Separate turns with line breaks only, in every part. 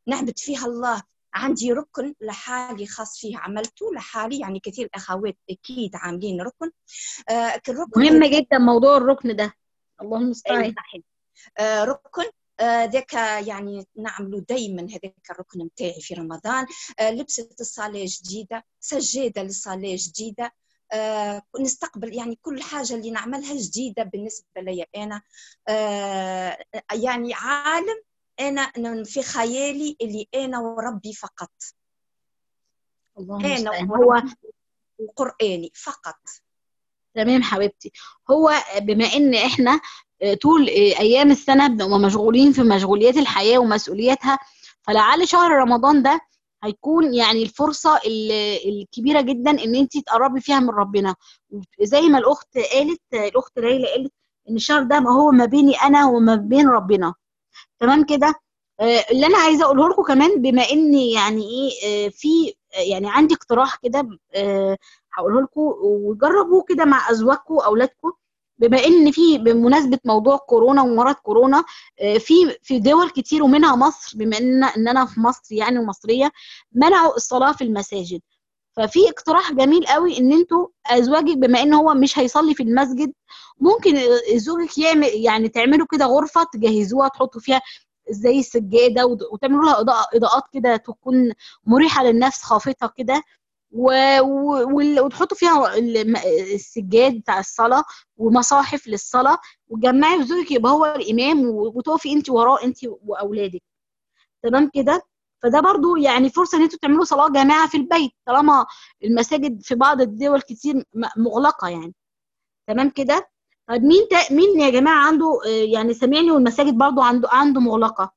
نعبد فيها الله عندي ركن لحالي خاص فيه عملته لحالي يعني كثير اخوات اكيد عاملين ركن آه الركن
مهم جدا موضوع الركن ده الله المستعان
أيوة، صحيح. آه ركن آه، ذاك يعني نعملوا دائما هذاك الركن نتاعي في رمضان آه، لبسة الصلاة جديدة سجادة للصلاة جديدة آه، نستقبل يعني كل حاجة اللي نعملها جديدة بالنسبة لي أنا آه، يعني عالم أنا في خيالي اللي أنا وربي فقط
الله
أنا
المستعان هو
وربي وقرآني فقط
تمام حبيبتي هو بما ان احنا آه، طول آه، ايام السنه بنبقى مشغولين في مشغوليات الحياه ومسؤولياتها فلعل شهر رمضان ده هيكون يعني الفرصه ال- الكبيره جدا ان انت تقربي فيها من ربنا زي ما الاخت قالت آه، الاخت ليلى قالت ان الشهر ده ما هو ما بيني انا وما بين ربنا تمام كده آه، اللي انا عايزه اقوله لكم كمان بما ان يعني ايه آه، في آه، يعني عندي اقتراح كده آه، هقوله لكم وجربوه كده مع ازواجكم واولادكم بما ان في بمناسبه موضوع كورونا ومرض كورونا آه، في في دول كتير ومنها مصر بما ان ان انا في مصر يعني ومصريه منعوا الصلاه في المساجد ففي اقتراح جميل قوي ان انتوا ازواجك بما ان هو مش هيصلي في المسجد ممكن زوجك يعمل يعني تعملوا كده غرفه تجهزوها تحطوا فيها زي السجاده وت- وتعملوا لها إضاءة- اضاءات كده تكون مريحه للنفس خافته كده و- و- وال- وتحطوا فيها الم- السجاد بتاع الصلاه ومصاحف للصلاه وتجمعي زوجك يبقى هو الامام و- وتقفي انت وراه انت واولادك تمام كده فده برضو يعني فرصه ان انتوا تعملوا صلاه جماعه في البيت طالما المساجد في بعض الدول كتير م- مغلقه يعني تمام كده طيب مين تا... مين يا جماعه عنده آه، يعني سامعني والمساجد برضو عنده عنده مغلقه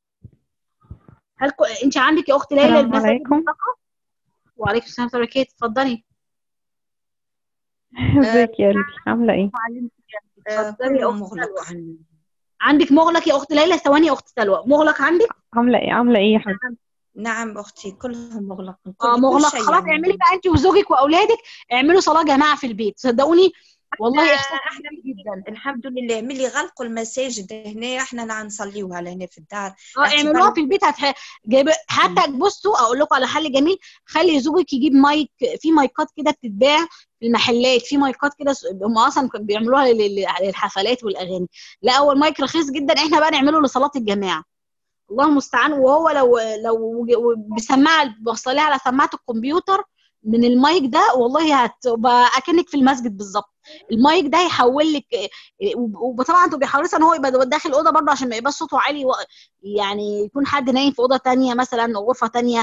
هل ك... انت عندك يا اخت ليلى
السلام
المساجد
عليكم.
مغلقه وعليكم السلام ورحمه الله وبركاته اتفضلي
ازيك يا قلبي عاملة ايه؟
آه،
اتفضلي يا
كله
اخت
مغلق
سلوى
عندي.
عندك مغلق يا اخت ليلى ثواني يا اخت سلوى مغلق عندك
عاملة ايه عاملة ايه يا حبيبتي؟
نعم اختي كلهم مغلق كل
اه
كل
مغلق
شيء
خلاص
يعني.
اعملي بقى انت وزوجك واولادك اعملوا صلاه جماعه في البيت صدقوني والله احساس
احنا
جميل جدا
الحمد لله ملي غلقوا المساجد هنا احنا نعم نصليوها لهنا في الدار
اه اعملوها في البيت هتح... جايب حتى بصوا اقول لكم على حل جميل خلي زوجك يجيب مايك في مايكات كده بتتباع في المحلات في مايكات كده س- هم اصلا كانوا بيعملوها لل- للحفلات والاغاني لا اول مايك رخيص جدا احنا بقى نعمله لصلاه الجماعه الله المستعان وهو لو لو بسماعه بوصليها على سماعه الكمبيوتر من المايك ده والله هتبقى اكنك في المسجد بالظبط المايك ده يحول لك وطبعا تبقي حريصه ان هو يبقى داخل الاوضه برضه عشان ما يبقاش صوته عالي و- يعني يكون حد نايم في اوضه تانية مثلا او غرفه تانية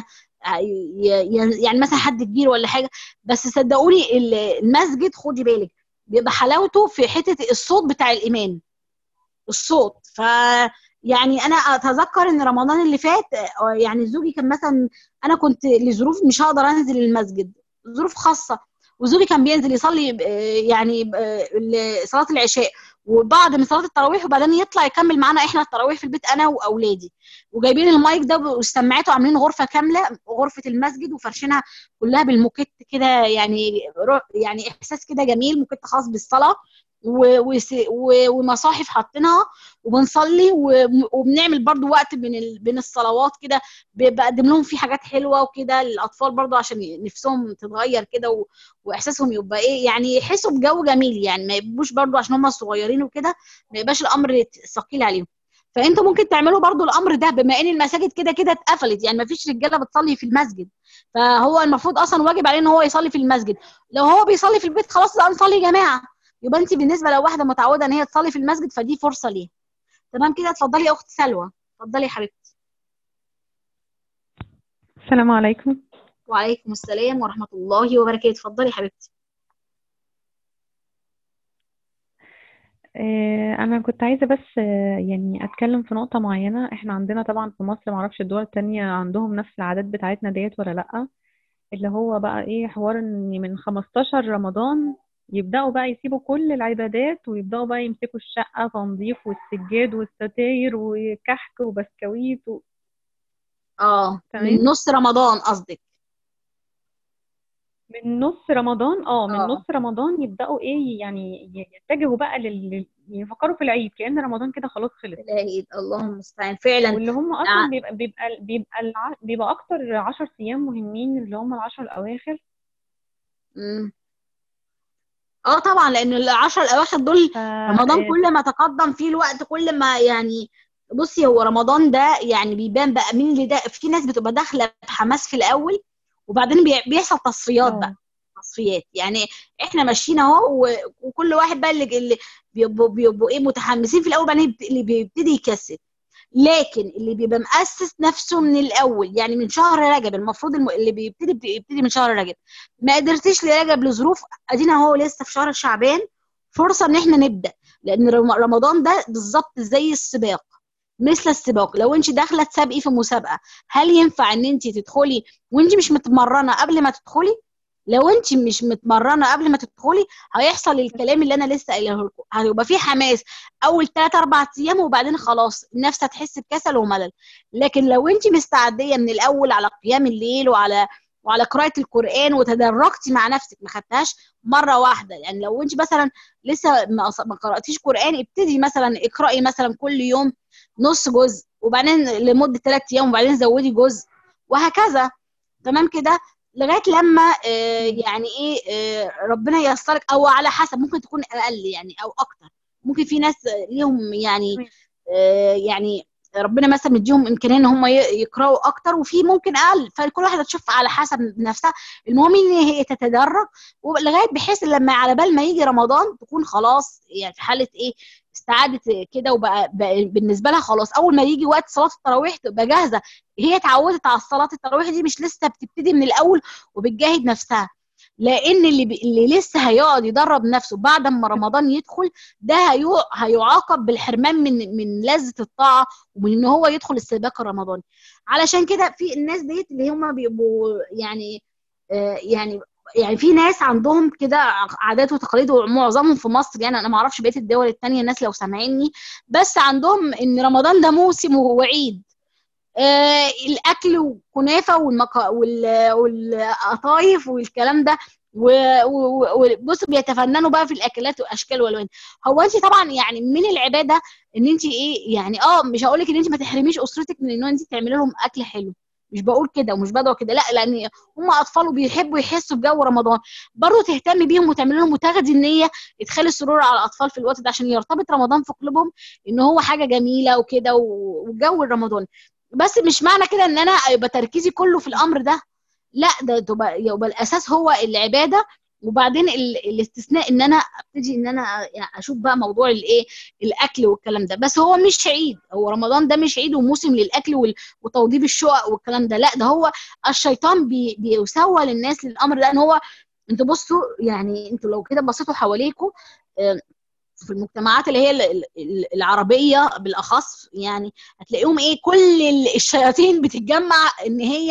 ي- ي- يعني مثلا حد كبير ولا حاجه بس صدقوني ال- المسجد خدي بالك بيبقى حلاوته في حته الصوت بتاع الامام الصوت ف يعني انا اتذكر ان رمضان اللي فات آه، يعني زوجي كان مثلا انا كنت لظروف مش هقدر انزل المسجد ظروف خاصه وزوجي كان بينزل يصلي آه، يعني آه، ال- صلاه العشاء وبعد من صلاه التراويح وبعدين يطلع يكمل معانا احنا التراويح في البيت انا واولادي وجايبين المايك ده والسماعات وعاملين غرفه كامله غرفه المسجد وفرشينها كلها بالموكيت كده يعني رو- يعني احساس كده جميل موكيت خاص بالصلاه و- وس- و- ومصاحف حاطينها وبنصلي و- وبنعمل برضو وقت بين ال- بين الصلوات كده ب- بقدم لهم فيه حاجات حلوه وكده للاطفال برضو عشان نفسهم تتغير كده و- واحساسهم يبقى ايه يعني يحسوا بجو جميل يعني ما يبقوش برضو عشان هم صغيرين وكده ما يبقاش الامر ثقيل عليهم فانتوا ممكن تعملوا برضو الامر ده بما ان المساجد كده كده اتقفلت يعني ما فيش رجاله بتصلي في المسجد فهو المفروض اصلا واجب عليه ان هو يصلي في المسجد لو هو بيصلي في البيت خلاص لا نصلي جماعه يبقى انت بالنسبه لو واحده متعوده ان هي تصلي في المسجد فدي فرصه ليها تمام كده اتفضلي يا اخت سلوى اتفضلي يا حبيبتي
السلام عليكم
وعليكم السلام ورحمه الله وبركاته اتفضلي يا حبيبتي
آه، انا كنت عايزة بس آه، يعني اتكلم في نقطة معينة احنا عندنا طبعا في مصر معرفش الدول التانية عندهم نفس العادات بتاعتنا ديت ولا لأ اللي هو بقى ايه حوار ان من 15 رمضان يبدأوا بقى يسيبوا كل العبادات ويبدأوا بقى يمسكوا الشقة تنظيف والسجاد والستاير وكحك وبسكويت و...
اه
تمام.
من نص رمضان قصدك
من نص رمضان اه من
آه.
نص رمضان يبداوا ايه يعني يتجهوا بقى لل لل- يفكروا في العيد كأن رمضان كده خلاص خلص
العيد اللهم المستعان فعلا
واللي هم
ع-
اصلا بيبقى بيبقى بيبقى الع... بيبقى اكتر عشر ايام مهمين اللي هم العشر الاواخر
مم. اه طبعا لان العشر الاواخر دول
ف
رمضان
آه،
كل ما تقدم فيه الوقت كل ما يعني بصي هو رمضان ده يعني بيبان بقى مين اللي ده في ناس بتبقى داخله بحماس في الاول وبعدين بي- بيحصل تصفيات بقى
اه
تصفيات يعني احنا ماشيين اهو و- وكل واحد بقى اللي اللي بيبقوا بيبقوا ايه متحمسين في الاول بعدين يبت- اللي بيبتدي يكسل لكن اللي بيبقى مؤسس نفسه من الاول يعني من شهر رجب المفروض الم... اللي بيبتدي بيبتدي من شهر رجب ما قدرتش لرجب لظروف ادينا هو لسه في شهر شعبان فرصه ان احنا نبدا لان رم- رمضان ده بالظبط زي السباق مثل السباق لو انت داخله تسابقي في مسابقه هل ينفع ان انت تدخلي وانت مش متمرنه قبل ما تدخلي لو انت مش متمرنه قبل ما تدخلي هيحصل الكلام اللي انا لسه قايله لكم هيبقى في حماس اول 3 4 ايام وبعدين خلاص النفس هتحس بكسل وملل لكن لو انت مستعديه من الاول على قيام الليل وعلى وعلى قراءة القرآن وتدرجتي مع نفسك ما خدتهاش مرة واحدة يعني لو انت مثلا لسه ما ما قرأتيش قرآن ابتدي مثلا اقرأي مثلا كل يوم نص جزء وبعدين لمدة ثلاث أيام وبعدين زودي جزء وهكذا تمام كده لغايه لما آه يعني ايه آه ربنا ييسرك او على حسب ممكن تكون اقل يعني او اكتر ممكن في ناس ليهم يعني آه يعني ربنا مثلا مديهم امكانيه ان هم ي- يقراوا اكتر وفي ممكن اقل فكل واحده تشوف على حسب نفسها المهم ان هي تتدرج ولغايه بحيث لما على بال ما يجي رمضان تكون خلاص يعني في حاله ايه استعادت كده وبقى بقى بالنسبه لها خلاص اول ما يجي وقت صلاه التراويح تبقى جاهزه هي اتعودت على صلاه التراويح دي مش لسه بتبتدي من الاول وبتجاهد نفسها لان اللي ب... اللي لسه هيقعد يدرب نفسه بعد ما رمضان يدخل ده هيو... هيعاقب بالحرمان من من لذة الطاعة ومن ان هو يدخل السباق الرمضاني علشان كده في الناس ديت اللي هم بيبقوا يعني آه يعني يعني في ناس عندهم كده عادات وتقاليد ومعظمهم في مصر يعني انا ما اعرفش بقيه الدول التانية الناس لو سامعيني بس عندهم ان رمضان ده موسم وعيد آه الاكل وكنافه والمكا وال- والقطايف والكلام ده وبصوا بيتفننوا بقى في الاكلات واشكال والوان هو انت طبعا يعني من العباده ان انت ايه يعني اه مش هقول لك ان انت ما تحرميش اسرتك من ان انت تعملي لهم اكل حلو مش بقول كده ومش بدعو كده لا لان هم اطفال وبيحبوا يحسوا بجو رمضان برضه تهتمي بيهم وتعملي لهم وتاخدي النيه ادخالي السرور على الاطفال في الوقت ده عشان يرتبط رمضان في قلوبهم ان هو حاجه جميله وكده و- والجو الرمضاني بس مش معنى كده ان انا يبقى تركيزي كله في الامر ده لا ده تبقى يبقى الاساس هو العباده وبعدين ال- الاستثناء ان انا ابتدي ان انا يعني اشوف بقى موضوع الايه الاكل والكلام ده بس هو مش عيد هو رمضان ده مش عيد وموسم للاكل وال- وتوضيب الشقق والكلام ده لا ده هو الشيطان بي بيسول للناس للامر ده ان هو انتوا بصوا يعني انتوا لو كده بصيتوا حواليكم آه، في المجتمعات اللي هي ال- ال- العربيه بالاخص يعني هتلاقيهم ايه كل ال- الشياطين بتتجمع ان هي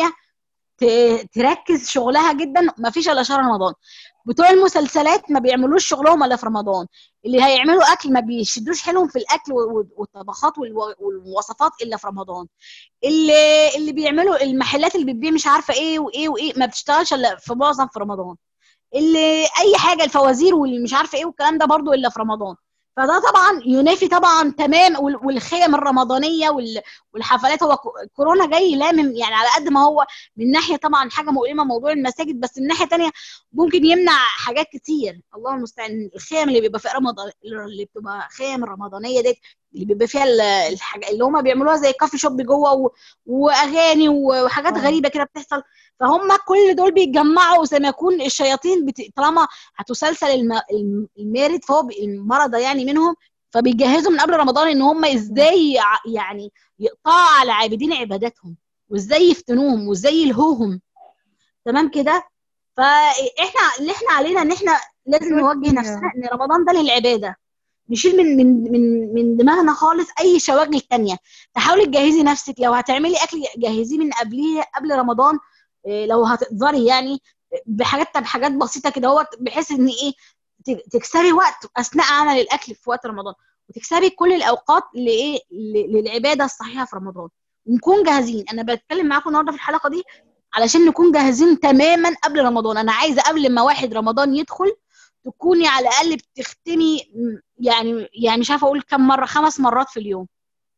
ت- تركز شغلها جدا ما فيش الا شهر رمضان بتوع المسلسلات ما بيعملوش شغلهم الا في رمضان اللي هيعملوا اكل ما بيشدوش حيلهم في الاكل وال- والطبخات والو- والوصفات الا في رمضان اللي اللي بيعملوا المحلات اللي بتبيع مش عارفه ايه وايه وايه ما بتشتغلش الا في معظم في رمضان اللي اي حاجه الفوازير واللي مش عارفه ايه والكلام ده برضو الا في رمضان فده طبعا ينافي طبعا تمام وال- والخيم الرمضانيه وال- والحفلات هو ك- كورونا جاي لامم يعني على قد ما هو من ناحيه طبعا حاجه مؤلمه موضوع المساجد بس من ناحيه تانية ممكن يمنع حاجات كتير الله المستعان الخيم اللي بيبقى في رمضان اللي بتبقى خيم الرمضانيه ديت اللي بيبقى فيها ال- الحاجة اللي هم بيعملوها زي كافي شوب جوه و- واغاني وحاجات
آه.
غريبه كده بتحصل فهم كل دول بيتجمعوا زي ما يكون الشياطين بت... طالما هتسلسل الم... الم- المارد فهو ب- المرضى يعني منهم فبيجهزوا من قبل رمضان ان هم ازاي يع- يعني يقطعوا على العابدين عباداتهم وازاي يفتنوهم وازاي يلهوهم تمام كده فاحنا اللي احنا علينا ان احنا لازم نوجه نفسنا ان رمضان ده للعباده نشيل من من من من دماغنا خالص اي شواغل تانية تحاولي تجهزي نفسك لو هتعملي اكل جهزيه من قبليه قبل رمضان إيه، لو هتقدري يعني بحاجات بحاجات بسيطه كده هو بحيث ان ايه ت- تكسبي وقت اثناء عمل الاكل في وقت رمضان وتكسبي كل الاوقات لايه ل- للعباده الصحيحه في رمضان ونكون جاهزين انا بتكلم معاكم النهارده في الحلقه دي علشان نكون جاهزين تماما قبل رمضان انا عايزه قبل ما واحد رمضان يدخل تكوني على الاقل بتختمي م- يعني يعني مش عارفه اقول كم مره خمس مرات في اليوم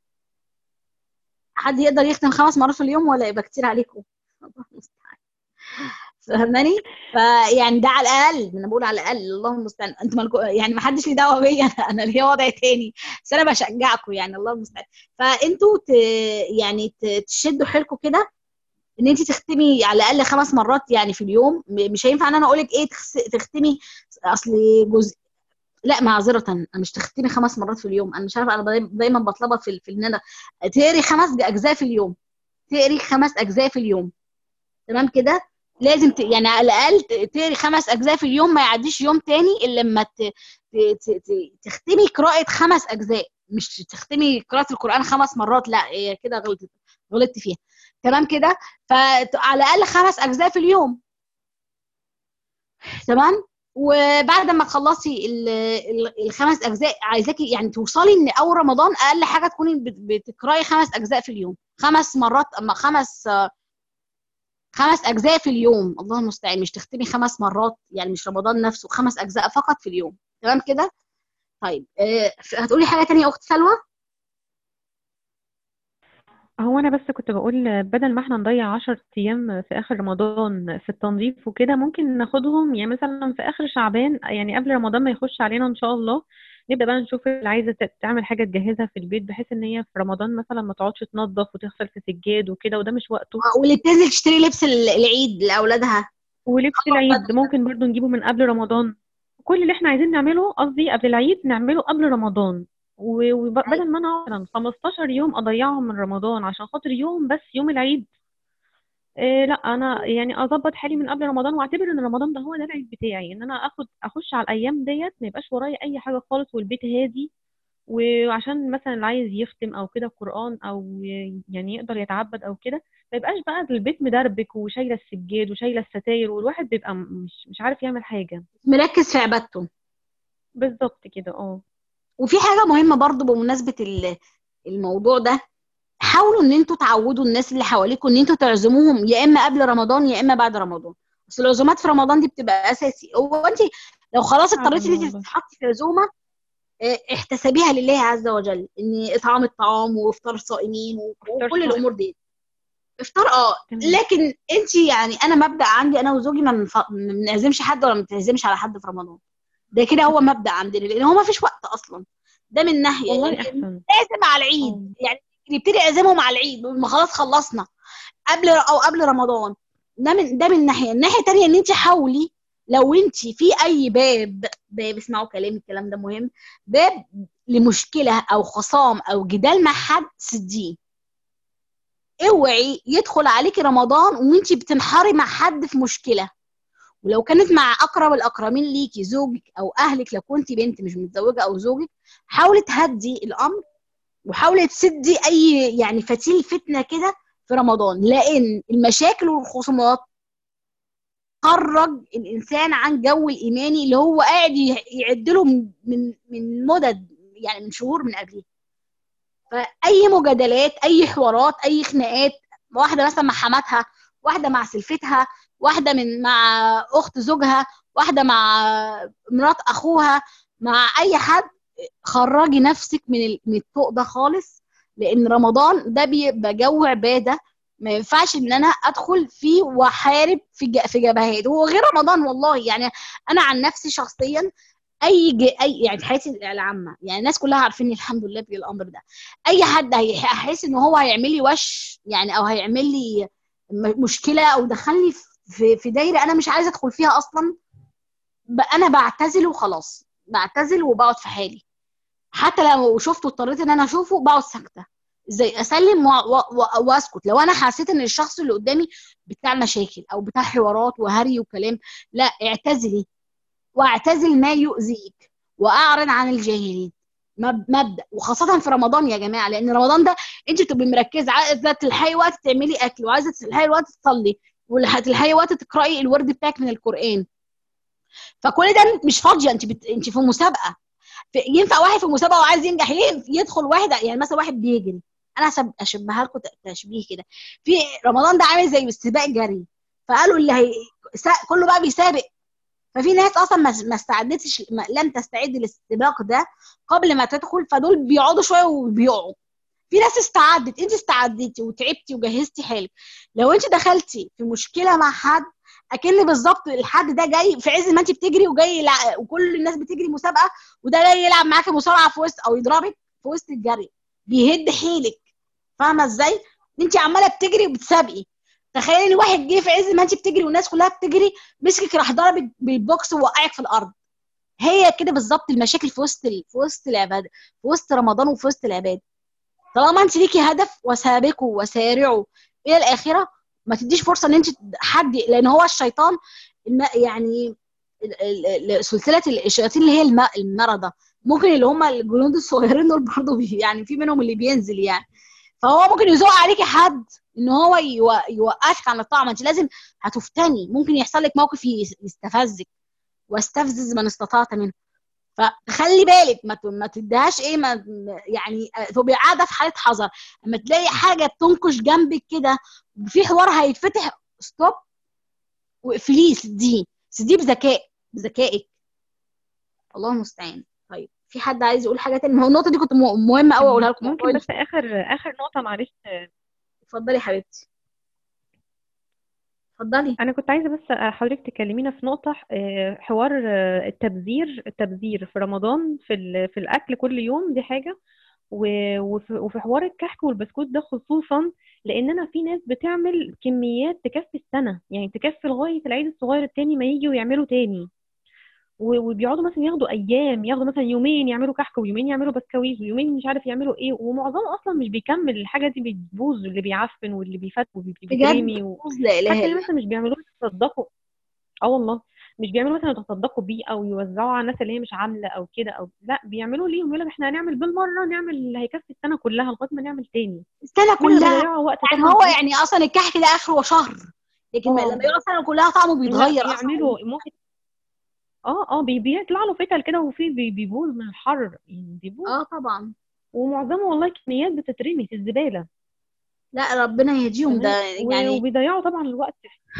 حد يقدر يختم خمس مرات في اليوم ولا يبقى كتير عليكم الله المستعان فاهماني فيعني ده على الاقل انا بقول على الاقل الله المستعان انتوا مالكم يعني ما حدش ليه دعوه بيا انا ليا وضع تاني بس انا بشجعكم يعني الله المستعان فانتوا ت... يعني ت- تشدوا حيلكم كده ان انت تختمي على الاقل خمس مرات يعني في اليوم م- مش هينفع ان انا اقول لك ايه تخس... تختمي اصل جزء لا معذرة أنا مش تختمي خمس مرات في اليوم أنا مش عارفة أنا دايما- دايما بطلبها في في إن أنا تقري خمس أجزاء في اليوم تقري خمس أجزاء في اليوم تمام كده لازم ت... يعني على الأقل ت- تقري خمس أجزاء في اليوم ما يعديش يوم تاني إلا لما ت... ت... ت... ت... تختمي قراءة خمس أجزاء مش تختمي قراءة القرآن خمس مرات لا هي كده غلطت غلطت فيها تمام كده فعلى الأقل خمس أجزاء في اليوم تمام وبعد ما تخلصي ال- ال- الخمس اجزاء عايزاكي يعني توصلي ان اول رمضان اقل حاجه تكوني بت- بتقراي خمس اجزاء في اليوم خمس مرات اما خمس آه، خمس اجزاء في اليوم الله المستعان مش تختمي خمس مرات يعني مش رمضان نفسه خمس اجزاء فقط في اليوم تمام كده طيب آه، هتقولي حاجه تانية يا اخت سلوى
هو انا بس كنت بقول بدل ما احنا نضيع عشر ايام في اخر رمضان في التنظيف وكده ممكن ناخدهم يعني مثلا في اخر شعبان يعني قبل رمضان ما يخش علينا ان شاء الله نبدا بقى نشوف اللي عايزه ت- تعمل حاجه تجهزها في البيت بحيث ان هي في رمضان مثلا ما تقعدش تنظف وتغسل في سجاد وكده وده مش وقته
واللي بتنزل تشتري لبس ال- العيد لاولادها
ولبس العيد ممكن برضو نجيبه من قبل رمضان كل اللي احنا عايزين نعمله قصدي قبل العيد نعمله قبل رمضان و- وبدل ما انا مثلا 15 يوم اضيعهم من رمضان عشان خاطر يوم بس يوم العيد إيه لا انا يعني اظبط حالي من قبل رمضان واعتبر ان رمضان ده هو ده العيد بتاعي ان انا اخد اخش على الايام ديت ما يبقاش ورايا اي حاجه خالص والبيت هادي وعشان مثلا اللي عايز يختم او كده قرآن او يعني يقدر يتعبد او كده ما يبقاش بقى البيت مدربك وشايله السجاد وشايله الستاير والواحد بيبقى مش مش عارف يعمل حاجه
مركز في عبادته
بالظبط كده اه
وفي حاجه مهمه برضو بمناسبه ال- الموضوع ده حاولوا ان انتوا تعودوا الناس اللي حواليكم ان انتوا تعزموهم يا اما قبل رمضان يا اما بعد رمضان بس العزومات في رمضان دي بتبقى اساسي هو انت لو خلاص
فعلا
اضطريتي ان انت
والله.
تتحطي في عزومه اه، احتسبيها لله عز وجل ان اطعام الطعام وافطار الصائمين وكل
صائم.
الامور دي افطار اه
تمام.
لكن انت يعني انا مبدا عندي انا وزوجي ما بنف- ما بنعزمش حد ولا ما بنعزمش على حد في رمضان ده كده هو مبدا عندنا لان هو ما فيش وقت اصلا ده من ناحيه
والله
يعني
احسن
لازم على العيد يعني نبتدي نعزمهم على العيد ما خلاص خلصنا قبل او قبل رمضان ده من ده من ناحيه الناحيه الثانيه ان انت حاولي لو انت في اي باب باب اسمعوا كلامي الكلام ده مهم باب لمشكله او خصام او جدال مع حد سديه اوعي يدخل عليكي رمضان وانت بتنحري مع حد في مشكله ولو كانت مع اقرب الاقربين ليكي زوجك او اهلك لو كنت بنت مش متزوجه او زوجك حاولي تهدي الامر وحاولي تسدي اي يعني فتيل فتنه كده في رمضان لان المشاكل والخصومات خرج الانسان عن جو الايماني اللي هو قاعد ي- يعد له من من من مدد يعني من شهور من قبليه فاي مجادلات اي حوارات اي خناقات واحده مثلا مع حماتها واحده مع سلفتها واحده من مع اخت زوجها واحده مع مرات اخوها مع اي حد خرجي نفسك من ال- من الطوق ده خالص لان رمضان ده بيبقى جو عباده ما ينفعش ان انا ادخل فيه واحارب في ج- في جبهات هو غير رمضان والله يعني انا عن نفسي شخصيا اي ج... اي يعني في حياتي العامه يعني الناس كلها عارفيني الحمد لله في الامر ده اي حد هيحس ان هو هيعمل لي وش يعني او هيعمل لي م- مشكله او دخلني في في دايره انا مش عايزه ادخل فيها اصلا ب- انا بعتزل وخلاص بعتزل وبقعد في حالي حتى لو شفته اضطريت ان انا اشوفه بقعد ساكته ازاي اسلم و- و- و- واسكت لو انا حسيت ان الشخص اللي قدامي بتاع مشاكل او بتاع حوارات وهري وكلام لا اعتزلي واعتزل ما يؤذيك واعرض عن الجاهلين مب- مبدا وخاصه في رمضان يا جماعه لان رمضان ده انت تبقي مركزه عايزه تلحقي وقت تعملي اكل وعايزه تلحقي وقت تصلي وتلحقي وقت تقراي الورد بتاعك من القران فكل ده مش فاضيه انت بت... انت في مسابقه في... ينفع واحد في مسابقه وعايز ينجح ليه يدخل واحد يعني مثلا واحد بيجري انا أشب- اشبهها لكم تشبيه كده في رمضان ده عامل زي سباق جري فقالوا اللي هي سا- كله بقى بيسابق ففي ناس اصلا ما ما استعدتش ما لم تستعد للسباق ده قبل ما تدخل فدول بيقعدوا شويه وبيقعوا في ناس استعدت انت استعدتي وتعبتي وجهزتي حالك لو انت دخلتي في مشكله مع حد اكن بالظبط الحد ده جاي في عز ما انت بتجري وجاي يلع... وكل الناس بتجري مسابقه وده جاي يلعب معاكي مصارعه في وسط او يضربك في وسط الجري بيهد حيلك فاهمه ازاي انت عماله بتجري وبتسابقي تخيلي ان واحد جه في عز ما انت بتجري والناس كلها بتجري مسكك راح ضربك بالبوكس ووقعك في الارض هي كده بالظبط المشاكل في وسط ال... في وسط العباده في وسط رمضان وفي وسط العباده طالما انت ليكي هدف وسابقوا وسارعوا الى الاخره ما تديش فرصه ان انت حد لان هو الشيطان الم... يعني ال- ال- ال- سلسله الشياطين اللي هي الم... المرضى ممكن اللي هم الجنود الصغيرين دول برضه بي... يعني في منهم اللي بينزل يعني فهو ممكن يزوق عليكي حد ان هو يو... يوقفك عن الطاعه ما انت لازم هتفتني ممكن يحصل لك موقف يس- يستفزك واستفزز من استطعت منه فخلي بالك ما ت- ما تديهاش ايه ما يعني تبقي قاعده في حاله حذر اما تلاقي حاجه بتنكش جنبك كده في حوار هيتفتح ستوب واقفليه سديه سديه بذكاء بذكائك الله المستعان طيب في حد عايز يقول حاجه تاني ما هو النقطه دي كنت م- مهمه قوي اقولها لكم
ممكن بس اخر اخر نقطه معلش
اتفضلي يا حبيبتي اتفضلي
انا كنت عايزه بس حضرتك تكلمينا في نقطه آه، حوار آه، التبذير التبذير في رمضان في ال- في الاكل كل يوم دي حاجه و- وفي وفي حوار الكحك والبسكوت ده خصوصا لان انا في ناس بتعمل كميات تكفي السنه يعني تكفي لغايه العيد الصغير التاني ما يجي ويعملوا تاني و- وبيقعدوا مثلا ياخدوا ايام ياخدوا مثلا يومين يعملوا كحك ويومين يعملوا بسكويت ويومين مش عارف يعملوا ايه ومعظمه اصلا مش بيكمل الحاجه دي بتبوظ واللي بيعفن واللي بيفت واللي
بجد
بيترمي و...
لا اله
حتى اللي
الا
مثلا مش بيعملوه يتصدقوا اه والله مش بيعملوا مثلا يتصدقوا بيه او يوزعوا على الناس اللي هي مش عامله او كده او لا بيعملوا ليهم يقول لك احنا هنعمل بالمره نعمل اللي هيكفي السنه كلها لغايه ما نعمل تاني
السنه
كل
كلها
بيضيعوا وقت
يعني
طبعا
هو
في
يعني اصلا الكحك ده اخره شهر لكن
اه
لما يقعد السنه كلها طعمه
لا
بيتغير اصلا
بيعملوا ممكن اه اه بي- بيطلع له فتل كده وفي بي- بيبوظ من الحر يعني بيبوظ
اه طبعا
ومعظمه والله كميات بتترمي في الزباله
لا ربنا يهديهم ده
تمام و-
يعني
وبيضيعوا طبعا الوقت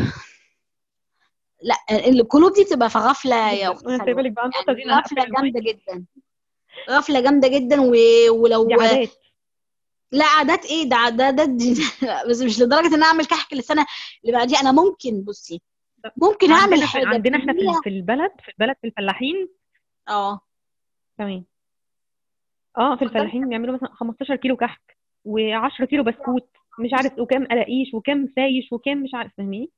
لا القلوب دي بتبقى في غفله يا
جدا
اخت
انا سايبه
سلوى
لك بقى النقطه
يعني
دي انا
غفله
هقفل المايك
جامده جدا غفله جامده جدا و... ولو
دي عادات
لا عادات ايه ده عادات دي بس مش لدرجه ان انا اعمل كحك السنه اللي بعديها انا ممكن بصي ممكن اعمل
عندنا في
حاجه
عندنا احنا في
بتعمليها
في البلد في البلد في الفلاحين
اه
تمام اه في
اتفضلي
الفلاحين بيعملوا مثلا 15 كيلو كحك و10 كيلو بسكوت مش عارف وكام قراقيش وكام سايش وكام مش عارف فاهمين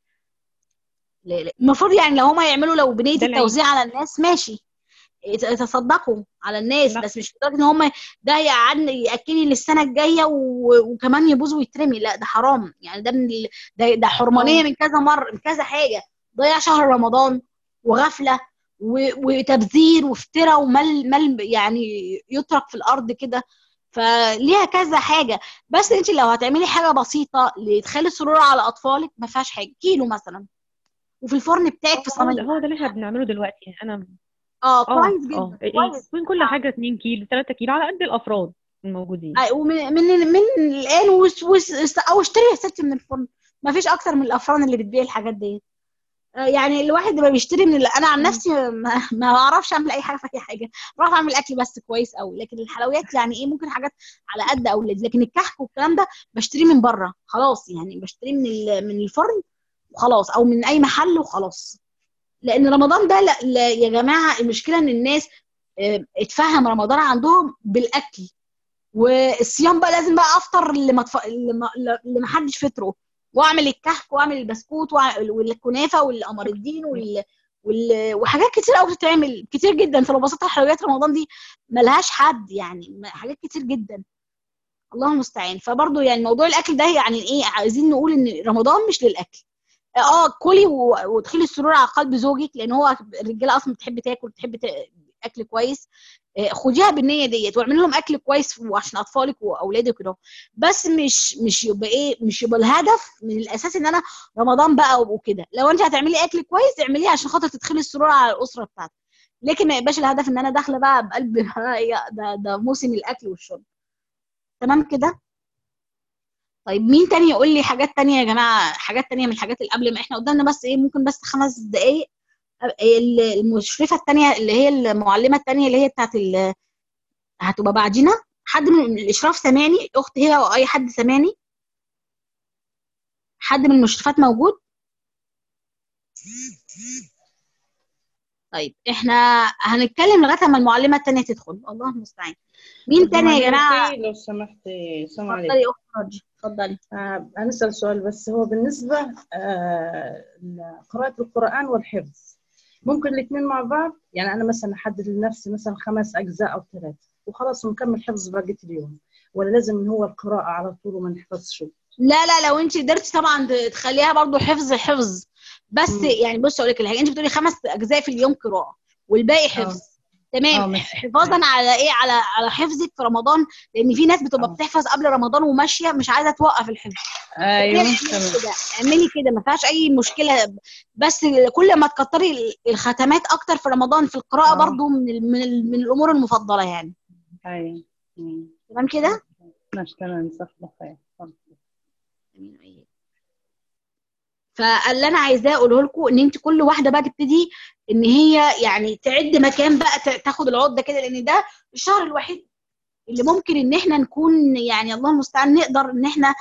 لا لا. المفروض يعني لو هما يعملوا لو بنيه
ده العيد
التوزيع على الناس ماشي يت- يتصدقوا على الناس
لا
بس مش لدرجه ان هم ده يقعدني ياكلني للسنه الجايه و... وكمان يبوظ ويترمي لا ده حرام يعني ده من ال... ده ده حرمانيه
اه
من كذا مره من كذا حاجه ضيع شهر رمضان وغفله و... وتبذير وافتراء ومل مل يعني يترك في الارض كده فليها كذا حاجه بس انت لو هتعملي حاجه بسيطه لادخال السرور على اطفالك ما فيهاش حاجه كيلو مثلا وفي الفرن بتاعك في
هو ده
صينيه
هو ده اللي احنا بنعمله دلوقتي انا
اه
اه
كويس
اه
جدا
إيه،
كويس
يكون كل حاجه 2 كيلو 3 كيلو على قد الافراد الموجودين
أي- ومن من من الان وس وس او اشتري يا ستي من الفرن ما فيش اكتر من الافران اللي بتبيع الحاجات دي آه، يعني الواحد لما بيشتري من ال- انا عن
مم.
نفسي ما, ما بعرفش اعمل اي حاجه في اي حاجه بعرف اعمل اكل بس كويس قوي لكن الحلويات يعني ايه ممكن حاجات على قد اولادي لكن الكحك والكلام ده بشتريه من بره خلاص يعني بشتريه من ال- من الفرن وخلاص او من اي محل وخلاص لان رمضان ده لا, لا يا جماعه المشكله ان الناس آه، اتفهم رمضان عندهم بالاكل والصيام بقى لازم بقى افطر اللي ما تف... اللي ما اللي ما حدش فطره واعمل الكحك واعمل البسكوت وأع- والكنافه والقمر الدين وال... وال... وحاجات كتير قوي بتتعمل كتير جدا فلو بسطت حلويات رمضان دي ملهاش حد يعني م- حاجات كتير جدا الله المستعان فبرضه يعني موضوع الاكل ده يعني ايه عايزين نقول ان رمضان مش للاكل اه كلي و- وادخلي السرور على قلب زوجك لان هو الرجاله اصلا بتحب تاكل بتحب ت... اكل كويس آه، خديها بالنيه ديت واعملي لهم اكل كويس وعشان اطفالك واولادك كده بس مش مش يبقى ايه مش يبقى الهدف من الاساس ان انا رمضان بقى وكده لو انت هتعملي اكل كويس اعمليه عشان خاطر تدخلي السرور على الاسره بتاعتك لكن ما يبقاش الهدف ان انا داخله بقى بقلب بقى إيه، ده ده موسم الاكل والشرب تمام كده طيب مين تاني يقول لي حاجات تانية يا جماعة حاجات تانية من الحاجات اللي قبل ما احنا قدامنا بس ايه ممكن بس خمس دقايق ال- المشرفة التانية اللي هي المعلمة التانية اللي هي بتاعت ال- هتبقى بعدينا حد من الإشراف سامعني أخت هي أو أي حد سامعني حد من المشرفات موجود طيب احنا هنتكلم لغايه اما المعلمه التانيه تدخل الله المستعان مين تاني يا جماعه
معلمتي لو سمحتي السلام عليكم
اتفضلي اخت رجي اتفضلي
آه هنسأل سؤال بس هو بالنسبة آه لقراءة القرآن والحفظ ممكن الاثنين مع بعض يعني أنا مثلا أحدد لنفسي مثلا خمس أجزاء أو ثلاثة وخلاص ونكمل حفظ بقية اليوم ولا لازم إن هو القراءة على طول وما نحفظش
لا لا لو انت قدرتي طبعا تخليها برضو حفظ حفظ بس
مم.
يعني بصي اقول لك الحاجه انت بتقولي خمس اجزاء في اليوم قراءه والباقي حفظ
آه،
تمام
ماشي.
حفاظا على ايه على على حفظك في رمضان لان في ناس بتبقى
آه.
بتحفظ قبل رمضان وماشيه مش عايزه توقف الحفظ
أيوه
اعملي
تمام
كده اعملي كده ما فيهاش اي مشكله بس كل ما تكتري الختمات اكتر في رمضان في القراءه
آه.
برضو من ال- من, ال- من الامور المفضله يعني
أيوه مم.
تمام كده
ماشي تمام جزاك الله خير اتفضل.
فاللي انا عايزاه اقوله لكم ان انت كل واحده بقى تبتدي ان هي يعني تعد مكان بقى ت- تاخد العده كده لان ده الشهر الوحيد اللي ممكن ان احنا نكون يعني الله المستعان نقدر ان احنا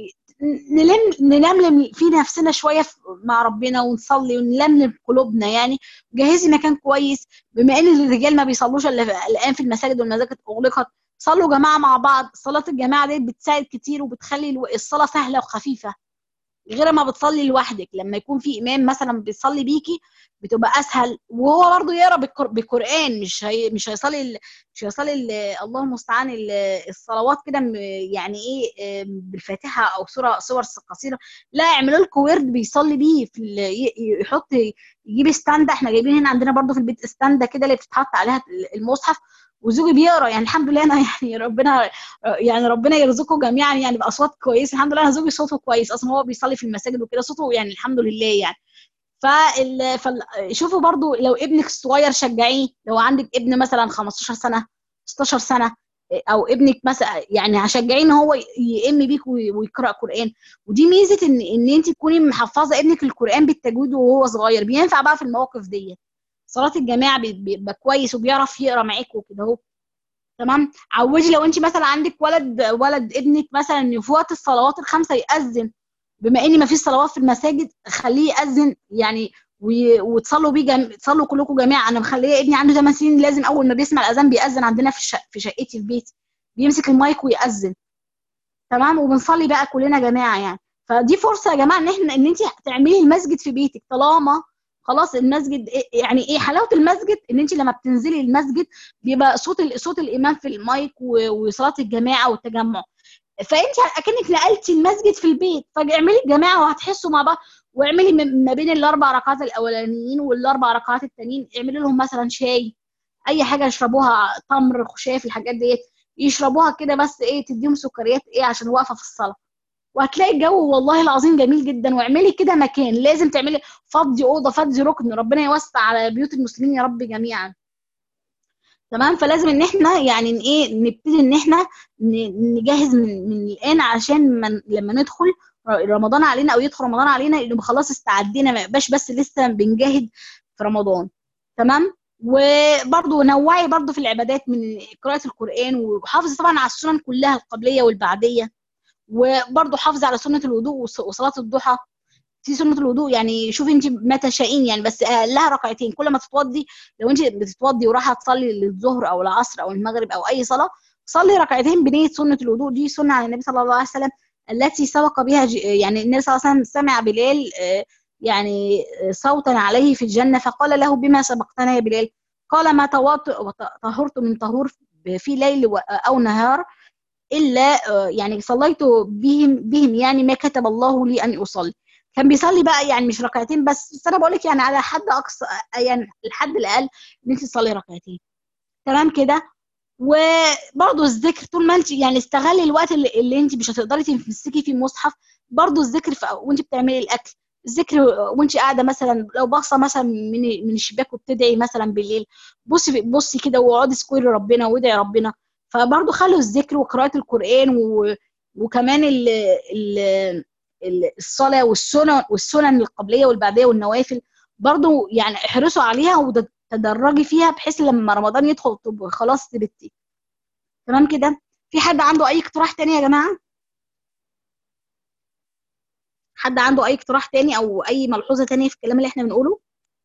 نلم نلملم في نفسنا شويه في- مع ربنا ونصلي ونلملم قلوبنا يعني جهزي مكان كويس بما ان الرجال ما بيصلوش الا في- الان في المساجد والمساجد اغلقت صلوا جماعه مع بعض صلاه الجماعه دي بتساعد كتير وبتخلي الو- الصلاه سهله وخفيفه غير ما بتصلي لوحدك لما يكون في امام مثلا بيصلي بيكي بتبقى اسهل وهو برضه يقرا بالقر- بالقران مش هي مش هيصلي ال- مش هيصلي ال- الله المستعان ال- الصلوات كده م- يعني ايه آم، بالفاتحه او سوره صور قصيره لا اعملوا لكم ورد بيصلي بيه في ال- ي- ي- يحط يجيب استنده احنا جايبين هنا عندنا برضه في البيت استنده كده اللي بتتحط عليها المصحف وزوجي بيقرا يعني الحمد لله انا يعني ربنا يعني ربنا يرزقه جميعا يعني باصوات كويسه الحمد لله انا زوجي صوته كويس اصلا هو بيصلي في المساجد وكده صوته يعني الحمد لله يعني فال... فال... شوفوا برضو لو ابنك الصغير شجعيه لو عندك ابن مثلا 15 سنه 16 سنه او ابنك مثلا يعني هشجعيه ان هو يئم بيك وي- ويقرا قران ودي ميزه ان ان انت تكوني محفظه ابنك القران بالتجويد وهو صغير بينفع بقى في المواقف دي صلاه الجماعه بي- بيبقى كويس وبيعرف يقرا معاك وكده اهو تمام عودي لو انت مثلا عندك ولد ولد ابنك مثلا إن في وقت الصلوات الخمسه يأذن بما ان ما فيش صلوات في المساجد خليه يأذن يعني وي- وتصلوا بيه جم... تصلوا كلكم جماعه انا مخليه ابني عنده 8 سنين لازم اول ما بيسمع الاذان بيأذن عندنا في الشق... في شقتي في بيتي بيمسك المايك ويأذن تمام وبنصلي بقى كلنا جماعه يعني فدي فرصه يا جماعه ان احنا ان انت تعملي المسجد في بيتك طالما خلاص المسجد إيه- يعني ايه حلاوه المسجد ان انت لما بتنزلي المسجد بيبقى صوت ال- صوت الامام في المايك و- وصلاه الجماعه والتجمع فانت اكنك نقلتي المسجد في البيت فاعملي الجماعه وهتحسوا مع بعض واعملي م- ما بين الاربع ركعات الاولانيين والاربع ركعات التانيين اعملي لهم مثلا شاي اي حاجه يشربوها تمر خشاف الحاجات ديت يشربوها كده بس ايه تديهم سكريات ايه عشان واقفه في الصلاه وهتلاقي الجو والله العظيم جميل جدا واعملي كده مكان لازم تعملي فضي اوضه فضي ركن ربنا يوسع على بيوت المسلمين يا رب جميعا تمام فلازم ان احنا يعني ن- ايه نبتدي ان احنا ن- نجهز من, من الان عشان من لما ندخل رمضان علينا او يدخل رمضان علينا نبقى خلاص استعدينا ما يبقاش بس لسه بنجاهد في رمضان تمام وبرضه نوعي برضه في العبادات من قراءة القرآن وحافظي طبعا على السنن كلها القبلية والبعدية وبرضه حافظي على سنة الوضوء وص- وصلاة الضحى في سنة الوضوء يعني شوفي انت ما تشائين يعني بس لها ركعتين كل ما تتوضي لو انت بتتوضي ورايحه تصلي للظهر او العصر او المغرب او اي صلاه صلي ركعتين بنيه سنه الوضوء دي سنه عن النبي صلى الله عليه وسلم التي سبق بها ج... يعني النبي صلى الله عليه وسلم سمع بلال آه، يعني آه، صوتا عليه في الجنه فقال له بما سبقتنا يا بلال قال ما توط- طهرت من طهور في ليل و- او نهار الا آه، يعني صليت بهم بهم يعني ما كتب الله لي ان اصلي كان بيصلي بقى يعني مش ركعتين بس بس انا بقول لك يعني على حد اقصى يعني الحد الاقل ان انت تصلي ركعتين تمام كده وبرضه الذكر طول ما انت يعني استغلي الوقت اللي, اللي انت مش هتقدري تمسكي فيه مصحف برضه الذكر في وانت بتعملي الاكل الذكر وانت قاعده مثلا لو باصه مثلا من من الشباك وبتدعي مثلا بالليل بصي بصي كده واقعدي اذكري ربنا وادعي ربنا فبرضه خلوا الذكر وقراءه القران و وكمان ال ال ال- الصلاه والسنن والسنن القبليه والبعديه والنوافل برضو يعني احرصوا عليها وتدرجي فيها بحيث لما رمضان يدخل تبقى خلاص تبتي تمام كده في حد عنده اي اقتراح تاني يا جماعه حد عنده اي اقتراح تاني او اي ملحوظه تانية في الكلام اللي احنا بنقوله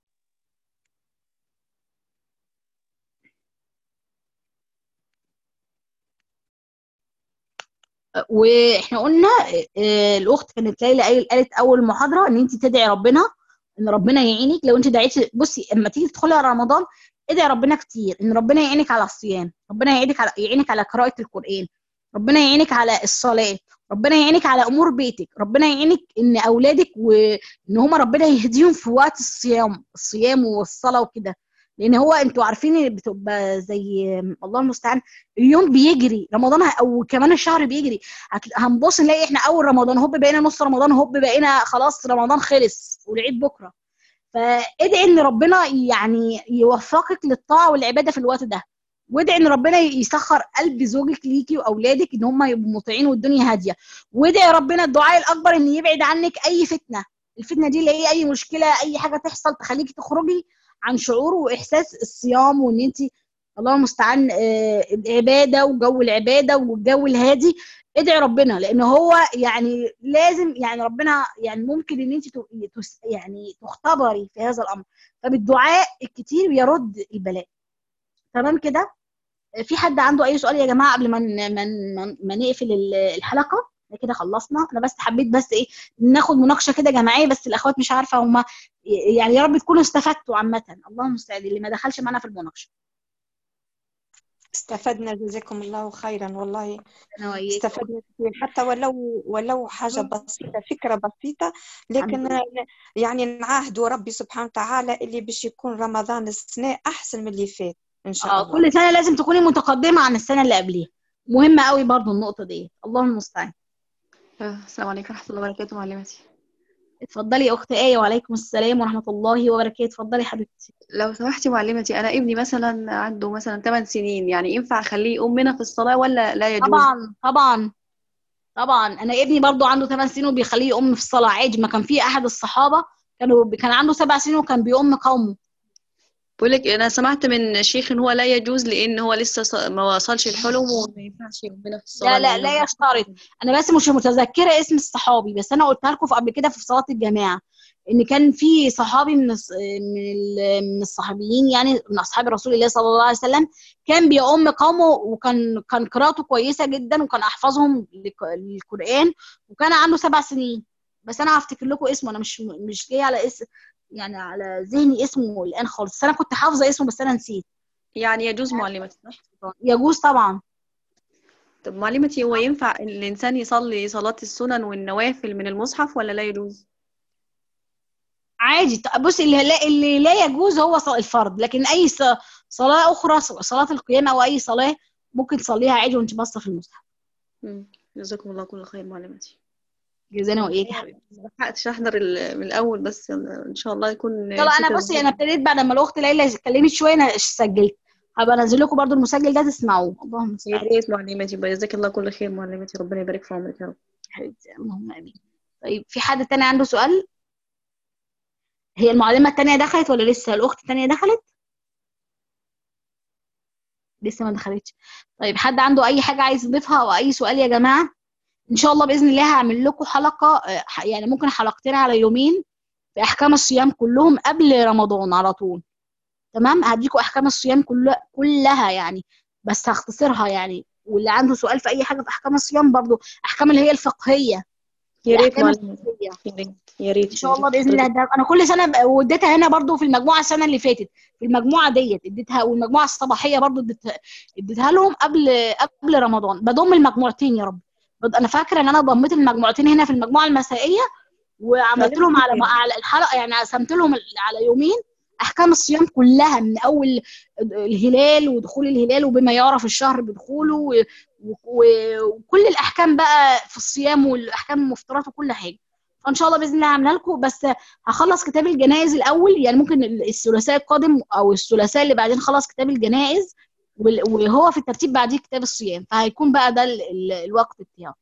واحنا قلنا آه، الاخت كانت ليلى قايل- قالت اول محاضره ان انت تدعي ربنا ان ربنا يعينك لو انت دعيتي بصي اما تيجي تدخلي على رمضان ادعي ربنا كتير ان ربنا يعينك على الصيام ربنا يعينك على يعينك على قراءه القران ربنا يعينك على الصلاه ربنا يعينك على امور بيتك ربنا يعينك ان اولادك وان هم ربنا يهديهم في وقت الصيام الصيام والصلاه وكده لان هو انتوا عارفين إن بتبقى زي الله المستعان اليوم بيجري رمضان ه- او كمان الشهر بيجري هت- هنبص نلاقي احنا اول رمضان هوب بقينا نص رمضان هوب بقينا خلاص رمضان خلص والعيد بكره فادعي ان ربنا يعني يوفقك للطاعه والعباده في الوقت ده وادعي ان ربنا يسخر قلب زوجك ليكي واولادك ان هم يبقوا مطيعين والدنيا هاديه وادعي ربنا الدعاء الاكبر ان يبعد عنك اي فتنه الفتنه دي اللي هي اي مشكله اي حاجه تحصل تخليكي تخرجي عن شعور واحساس الصيام وان انت الله المستعان آه، العباده وجو العباده والجو الهادي ادعي ربنا لان هو يعني لازم يعني ربنا يعني ممكن ان انت ت- تس- يعني تختبري في هذا الامر فبالدعاء الكتير يرد البلاء تمام كده في حد عنده اي سؤال يا جماعه قبل ما ن- ما ن- ما نقفل ال- الحلقه إحنا كده خلصنا انا بس حبيت بس ايه ناخد مناقشه كده جماعيه بس الاخوات مش عارفه هم يعني يا رب تكونوا استفدتوا عامه اللهم المستعان اللي ما دخلش معانا في المناقشه
استفدنا جزاكم الله خيرا والله
انا وإياك.
استفدنا كثير حتى ولو ولو حاجة بسيطة فكرة بسيطة لكن
الحمد
يعني نعاهدوا ربي سبحانه وتعالى اللي باش يكون رمضان السنة أحسن من اللي فات إن شاء
اه
الله
كل سنه لازم تكوني متقدمه عن السنه اللي قبليها مهمه قوي برضو النقطه دي اللهم المستعان
آه، السلام عليكم ورحمة الله وبركاته معلمتي
اتفضلي يا اخت ايه وعليكم السلام ورحمه الله وبركاته اتفضلي يا حبيبتي
لو سمحتي معلمتي أنا ابني مثلا عنده مثلا 8 سنين يعني ينفع أخليه يقوم منها في الصلاة ولا لا يجوز؟
طبعا طبعا طبعا انا ابني برضو عنده 8 سنين وبيخليه يقوم في الصلاه عادي ما كان في احد الصحابه كانوا كان عنده سبع سنين وكان بيقوم قومه
بقول لك أنا سمعت من شيخ إن هو لا يجوز لأن هو لسه ص- ما وصلش الحلم وما ينفعش يقوم منها في الصلاة
لا لا
لأنه
لا يشترط انا بس مش متذكره اسم الصحابي بس انا قلتها لكم في قبل كده في صلاه الجماعه ان كان في صحابي من الص- من ال- من الصحابيين يعني من اصحاب رسول الله صلى الله عليه وسلم كان بيؤم قومه وكان كان قراءته كويسه جدا وكان احفظهم لك- للقران وكان عنده سبع سنين بس انا هفتكر لكم اسمه انا مش مش جاي على اسم يعني على ذهني اسمه الان خالص بس انا كنت حافظه اسمه بس انا نسيت
يعني يجوز معلمتي صح؟
يجوز طبعا
طب معلمتي هو ينفع الإنسان يصلي صلاة السنن والنوافل من المصحف ولا لا يجوز؟
عادي ط- بص اللي لا اللي لا يجوز هو ص- الفرض لكن اي ص- صلاه اخرى ص- صلاه القيام او اي صلاه ممكن تصليها عادي وانت باصه في المصحف
مم. جزاكم الله كل خير معلمتي
جزانا واياك يا حبيبي
ما لحقتش أحضر ال- من الأول بس إن شاء الله يكون
يلا انا
فكرة
بصي انا ابتديت بعد ما الاخت ليلى اتكلمت شويه انا سجلت هبقى انزل لكم برضو المسجل ده تسمعوه اللهم
يا
المستعان
ريت معلمتي جزاك الله كل خير معلمتي ربنا يبارك في عمرك يا رب
حبيبتي اللهم امين طيب في حد تاني عنده سؤال هي المعلمه التانيه دخلت ولا لسه الاخت التانيه دخلت لسه ما دخلتش طيب حد عنده اي حاجه عايز يضيفها او اي سؤال يا جماعه ان شاء الله باذن الله هعمل لكم حلقه آه، ح- يعني ممكن حلقتين على يومين في احكام الصيام كلهم قبل رمضان على طول تمام هديكم احكام الصيام كلها كلها يعني بس هختصرها يعني واللي عنده سؤال في اي حاجه في احكام الصيام برضو احكام اللي هي الفقهيه
يا ريت
الاحكام
معلمتي
الفقهيه
يا ريت يا ريت
ان شاء الله باذن الله ده انا كل سنه ب- واديتها هنا برضو في المجموعه السنه اللي فاتت في المجموعه ديت اديتها والمجموعه الصباحيه برضو اديتها اديتها لهم قبل قبل رمضان بضم المجموعتين يا رب بض- انا فاكره ان انا ضميت المجموعتين هنا في المجموعه المسائيه وعملت لهم على على الحلقه يعني قسمت لهم على يومين احكام الصيام كلها من اول الهلال ودخول الهلال وبما يعرف الشهر بدخوله و- و- وكل الاحكام بقى في الصيام والاحكام المفترضات وكل حاجه فان شاء الله باذن الله هعملها لكم بس هخلص كتاب الجنائز الاول يعني ممكن الثلاثاء القادم او الثلاثاء اللي بعدين خلص كتاب الجنائز وال- وهو في الترتيب بعديه كتاب الصيام فهيكون بقى ده ال- ال- الوقت بتاعه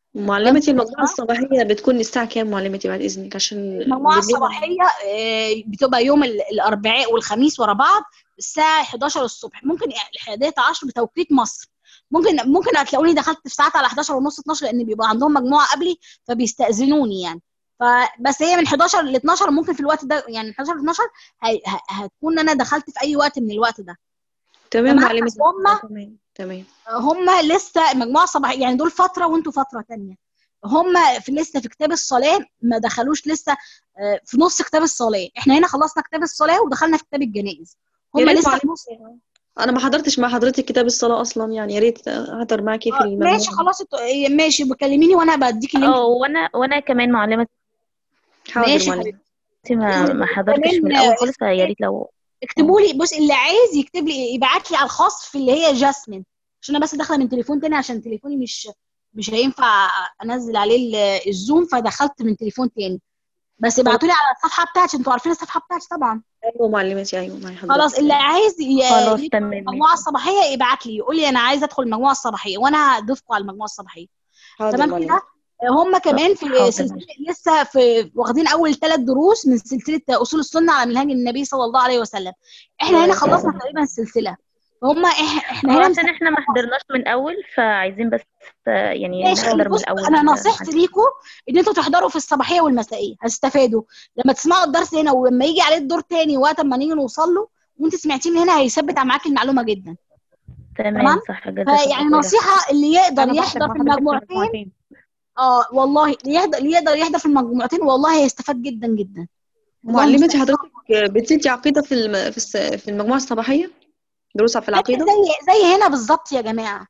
معلمتي المجموعة الصباحية بتكون الساعة كام معلمتي بعد إذنك عشان
المجموعه
بالليل-
الصباحيه آه، بتبقى يوم ال- الاربعاء والخميس ورا بعض الساعه 11 الصبح ممكن 11 بتوقيت مصر ممكن ممكن هتلاقوني دخلت في ساعات على 11 ونص 12 لان بيبقى عندهم مجموعه قبلي فبيستاذنوني يعني فبس هي من 11 ل 12 ممكن في الوقت ده يعني من 11 ل 12 هي- ه- هتكون انا دخلت في اي وقت من الوقت ده
تمام
تمام؟
معلمتي
هما-
تمام تمام
هم لسه المجموعه الصباحيه يعني دول فتره وانتوا فتره تانية هم في لسه في كتاب الصلاه ما دخلوش لسه آه، في نص كتاب الصلاه احنا هنا خلصنا كتاب الصلاه ودخلنا في كتاب الجنائز
يا
هم
ريت
لسه في
معلمتي.
نص
أنا ما حضرتش مع حضرتك كتاب الصلاة أصلا يعني يا ريت أحضر معاكي في
آه،
المجموعة
ماشي خلاص انتوا- إيه، ماشي بكلميني وانا بديكي اللينك
اه وانا وانا كمان معلمة
حاضر
ماشي
معلمتي
ما ما حضرتش
كمان
من الاول خالص فيا ريت لو
اكتبوا لي بص اللي عايز يكتب لي يبعت لي على الخاص في اللي هي جاسمين عشان انا بس داخله من تليفون تاني عشان تليفوني مش مش هينفع انزل عليه ال- الزوم فدخلت من تليفون تاني بس ابعتوا لي على الصفحه بتاعتي انتوا عارفين الصفحه بتاعتي طبعا
أيوة معلمتي أيوة معي حضرتك
خلاص اللي عايز ي-
خلاص
يدخل
تمام
المجموعه الصباحيه يبعت لي يقول لي انا عايز ادخل المجموعه الصباحيه وانا هضيفكم على المجموعه الصباحيه
حاضر
تمام
معلمتي
كده هم كمان في
حاضر.
سلسله لسه في واخدين اول ثلاث دروس من سلسله اصول السنه على منهج النبي صلى الله عليه وسلم احنا هنا خلصنا تقريبا السلسله هم إح- احنا
هو
هنا
عشان احنا ما حضرناش من الاول فعايزين بس آه، يعني
ماشي
نحضر من
بص
الاول
انا نصيحتي ليكم ان انتوا تحضروا في الصباحيه والمسائيه هتستفادوا لما تسمعوا الدرس هنا ولما يجي عليه الدور تاني وقت ما نيجي نوصل له وانت سمعتيه من هنا هيثبت معاكي المعلومه جدا تمام؟
تمام صح جزاك الله
فيعني
خير.
نصيحه اللي يقدر
أنا
يحضر
بحضر
في
مع حضرتك
المجموعتين
المجموعتين.
اه والله اللي يقدر اللي يقدر يحضر في المجموعتين والله هيستفاد جدا جدا والله
معلمتي
مستفاد.
حضرتك بتدي عقيدة في الم... في, الس... في المجموعة الصباحية دروس في العقيدة
زي زي هنا بالظبط يا جماعه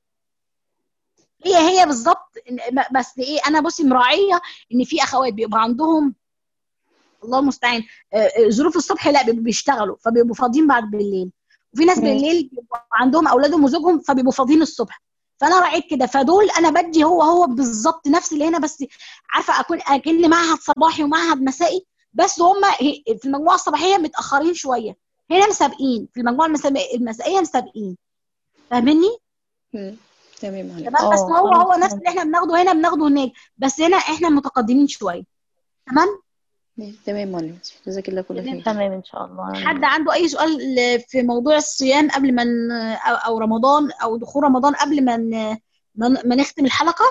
هي هي بالظبط إن- ب- بس ايه انا بصي مراعيه ان في اخوات بيبقى عندهم الله المستعان آه، آه، ظروف الصبح لا بيبقوا بيشتغلوا فبيبقوا فاضيين بعد بالليل وفي ناس
مم.
بالليل بيبقوا عندهم اولادهم وزوجهم فبيبقوا فاضيين الصبح فانا راعيت كده فدول انا بدي هو هو بالظبط نفس اللي هنا بس عارفه اكون اكن معهد صباحي ومعهد مسائي بس هم في المجموعه الصباحيه متاخرين شويه هنا مسابقين في المجموعه المسا- المسائيه مسابقين فاهمني
مم. تمام معلمتي
تمام بس
اه،
هو هو
خلاص
نفس اللي احنا بناخده هنا بناخده هناك بس هنا احنا متقدمين شويه تمام
تمام معلمتي جزاك الله كل خير
تمام ان شاء الله
حد عنده اي سؤال في موضوع الصيام قبل ما ن- او أو رمضان او دخول رمضان قبل ما ن- ما ن- ما نختم الحلقه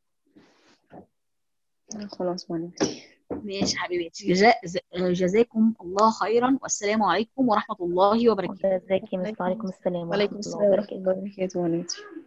خلاص معلمتي
ماشي حبيبتي جزا- جزاكم الله خيرا والسلام عليكم ورحمه الله وبركاته
جزاكي مثل عليكم السلام
وعليكم
ورحمة
السلام
الله
ورحمة
وبركاته
الله وبركاته معلمتي